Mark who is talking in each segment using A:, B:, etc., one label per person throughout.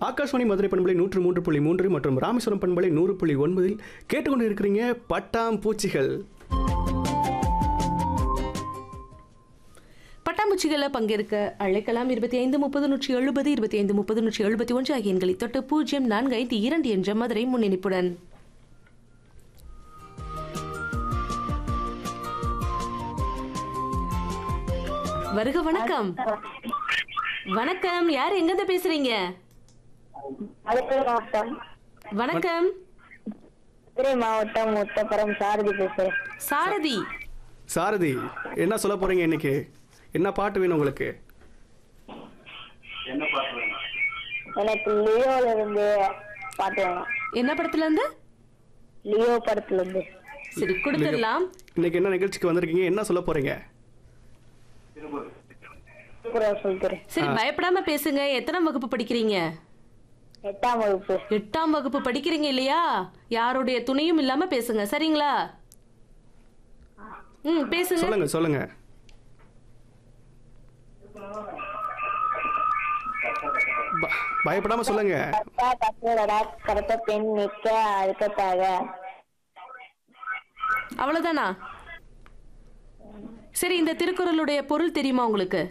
A: ஆகாஷ்வாணி மதுரை பண்பலை நூற்று மூன்று புள்ளி மூன்று மற்றும் ராமேஸ்வரம் பண்பலை நூறு புள்ளி ஒன்பதில் கேட்டுக்கொண்டு இருக்கிறீங்க பட்டாம் பூச்சிகள்
B: பட்டாம்பூச்சிகளில் பங்கேற்க அழைக்கலாம் இருபத்தி ஐந்து முப்பது நூற்றி எழுபது இருபத்தி ஐந்து முப்பது நூற்றி எழுபத்தி ஒன்று ஆகிய எண்களை தொட்டு பூஜ்ஜியம் நான்கு ஐந்து இரண்டு என்ற மதுரை முன்னிணைப்புடன் வருக வணக்கம் வணக்கம் யார் எங்கிருந்து பேசுறீங்க
C: மதுரை மாவட்டம்
B: வணக்கம்
C: மதுரை மாவட்டம் முத்தப்புறம் சாரதி பேசுறேன்
B: சாரதி
A: சாரதி என்ன சொல்ல போறீங்க இன்னைக்கு என்ன பாட்டு வேணும் உங்களுக்கு
C: எனக்கு லியோல இருந்து பாட்டு வேணும்
B: என்ன படத்துல இருந்து
C: லியோ படத்துல இருந்து
B: சரி கொடுத்துடலாம்
A: இன்னைக்கு என்ன நிகழ்ச்சிக்கு வந்திருக்கீங்க என்ன சொல்ல போறீங்க
C: திருக்குறள் சொல்லிக்கிறேன்
B: சரி பயப்படாம பேசுங்க எத்தனாம் வகுப்பு படிக்கிறீங்க
C: எட்டாம் வகுப்பு
B: எட்டாம் வகுப்பு படிக்கிறீங்க இல்லையா யாருடைய துணையும் இல்லாம பேசுங்க சரிங்களா ம் பேசுங்க
A: சொல்லுங்க சொல்லுங்க ப- பயப்படாம சொல்லுங்க
C: கத்தா கத்தோடா கருத்த பெண் நிக்க அழுக்கத்தாக
B: அவ்வளவுதானா சரி இந்த திருக்குறளுடைய பொருள் தெரியுமா உங்களுக்கு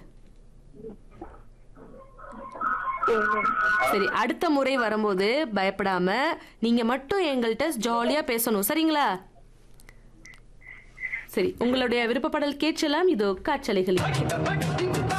B: சரி அடுத்த முறை வரும்போது பயப்படாம நீங்க மட்டும் எங்கள்கிட்ட ஜாலியா பேசணும் சரிங்களா சரி உங்களுடைய விருப்பப்படல் கேட்கலாம் இதோ காற்றலைகள்